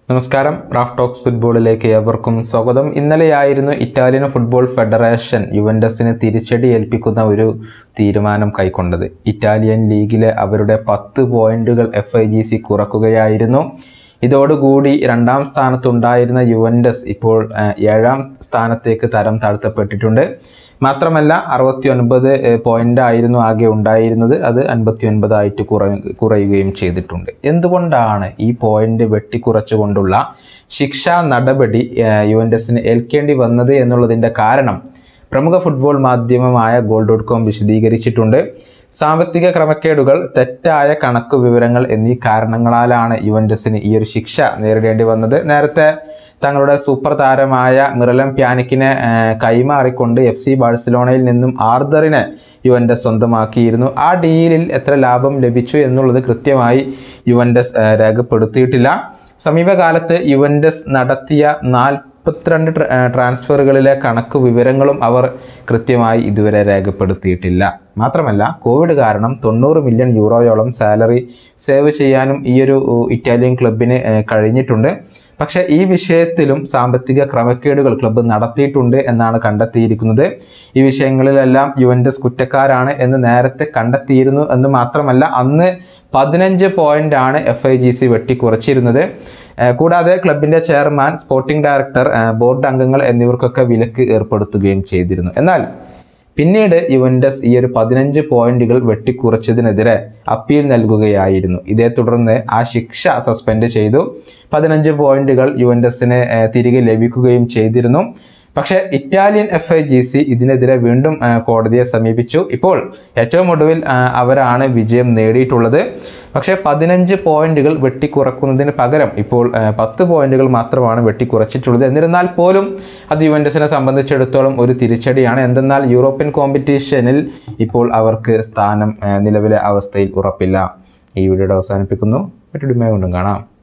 നമസ്കാരം Raf talks ഫുട്ബോളിലേക്ക് ഏവർക്കും സ്വാഗതം ഇന്നലെയായിരുന്നു ഇറ്റാലിയൻ ഫുട്ബോൾ ഫെഡറേഷൻ യുവൻഡസിന് തിരിച്ചടി ഏൽപ്പിക്കുന്ന ഒരു തീരുമാനം കൈക്കൊണ്ടത് ഇറ്റാലിയൻ ലീഗിലെ അവരുടെ പത്ത് പോയിന്റുകൾ എഫ് ഐ ജി സി കുറക്കുകയായിരുന്നു ഇതോടുകൂടി രണ്ടാം സ്ഥാനത്തുണ്ടായിരുന്ന യുവൻഡസ് ഇപ്പോൾ ആ, ഏഴാം സ്ഥാനത്തേക്ക് തരം താഴ്ത്തപ്പെട്ടിട്ടുണ്ട് മാത്രമല്ല അറുപത്തി ഒൻപത് പോയിന്റ് ആയിരുന്നു ആകെ ഉണ്ടായിരുന്നത് അത് അൻപത്തി ഒൻപതായിട്ട് കുറ കുറയുകയും ചെയ്തിട്ടുണ്ട് എന്തുകൊണ്ടാണ് ഈ പോയിന്റ് വെട്ടിക്കുറച്ചുകൊണ്ടുള്ള ശിക്ഷാ നടപടി ആ, യുവൻഡസിന് ഏൽക്കേണ്ടി വന്നത് എന്നുള്ളതിൻ്റെ കാരണം പ്രമുഖ ഫുട്ബോൾ മാധ്യമമായ ഗോൾ ഡോട്ട് കോം വിശദീകരിച്ചിട്ടുണ്ട് സാമ്പത്തിക ക്രമക്കേടുകൾ തെറ്റായ കണക്ക് വിവരങ്ങൾ എന്നീ കാരണങ്ങളാലാണ് യുവൻഡസിന് ഈ ഒരു ശിക്ഷ നേരിടേണ്ടി വന്നത് നേരത്തെ തങ്ങളുടെ സൂപ്പർ താരമായ മിറലം പ്യാനിക്കിനെ ആ, കൈമാറിക്കൊണ്ട് എഫ് സി ബാഴ്സലോണയിൽ നിന്നും ആർദറിനെ യുവൻഡസ് സ്വന്തമാക്കിയിരുന്നു ആ ഡീലിൽ എത്ര ലാഭം ലഭിച്ചു എന്നുള്ളത് കൃത്യമായി യുവൻഡസ് ആ, രേഖപ്പെടുത്തിയിട്ടില്ല സമീപകാലത്ത് യുവൻഡസ് നടത്തിയ നാൽപ്പത്തിരണ്ട് ട്ര- ആ, ട്രാൻസ്ഫറുകളിലെ കണക്ക് വിവരങ്ങളും അവർ കൃത്യമായി ഇതുവരെ രേഖപ്പെടുത്തിയിട്ടില്ല മാത്രമല്ല കോവിഡ് കാരണം തൊണ്ണൂറ് മില്യൺ യൂറോയോളം സാലറി സേവ് ചെയ്യാനും ഈ ഒരു ഉ, ഇറ്റാലിയൻ ക്ലബിന് ഏ, കഴിഞ്ഞിട്ടുണ്ട് പക്ഷേ ഈ വിഷയത്തിലും സാമ്പത്തിക ക്രമക്കേടുകൾ ക്ലബ്ബ് നടത്തിയിട്ടുണ്ട് എന്നാണ് കണ്ടെത്തിയിരിക്കുന്നത് ഈ വിഷയങ്ങളിലെല്ലാം യുവൻഡസ് കുറ്റക്കാരാണ് എന്ന് നേരത്തെ കണ്ടെത്തിയിരുന്നു എന്ന് മാത്രമല്ല അന്ന് പതിനഞ്ച് പോയിന്റ് ആണ് എഫ് ഐ ജി സി വെട്ടിക്കുറച്ചിരുന്നത് ഏഹ് കൂടാതെ ക്ലബിന്റെ ചെയർമാൻ സ്പോർട്ടിംഗ് ഡയറക്ടർ ഏഹ് ബോർഡ് അംഗങ്ങൾ എന്നിവർക്കൊക്കെ വിലക്ക് ഏർപ്പെടുത്തുകയും ചെയ്തിരുന്നു എന്നാൽ പിന്നീട് യുവൻഡസ് ഈ ഒരു പതിനഞ്ച് പോയിന്റുകൾ വെട്ടിക്കുറച്ചതിനെതിരെ അപ്പീൽ നൽകുകയായിരുന്നു ഇതേ തുടർന്ന് ആ ശിക്ഷ സസ്പെൻഡ് ചെയ്തു പതിനഞ്ച് പോയിന്റുകൾ യുവൻഡസിന് ഏഹ് തിരികെ ലഭിക്കുകയും ചെയ്തിരുന്നു പക്ഷേ Italian F I G C ഇതിനെതിരെ വീണ്ടും ആ, കോടതിയെ സമീപിച്ചു ഇപ്പോൾ ഏറ്റവും ഒടുവിൽ ആ, അവരാണ് വിജയം നേടിയിട്ടുള്ളത് പക്ഷേ പതിനഞ്ച് പോയിന്റുകൾ വെട്ടിക്കുറക്കുന്നതിന് പകരം ഇപ്പോൾ ആ, പത്ത് പോയിന്റുകൾ മാത്രമാണ് വെട്ടിക്കുറച്ചിട്ടുള്ളത് എന്നിരുന്നാൽ പോലും അത് യുവൻഡസിനെ സംബന്ധിച്ചിടത്തോളം ഒരു തിരിച്ചടിയാണ് എന്തെന്നാൽ യൂറോപ്യൻ കോമ്പറ്റീഷനിൽ ഇപ്പോൾ അവർക്ക് സ്ഥാനം ആ, നിലവിലെ അവസ്ഥയിൽ ഉറപ്പില്ല ഈ വീഡിയോയുടെ അവസാനിപ്പിക്കുന്നു മറ്റൊരു കൊണ്ടും കാണാം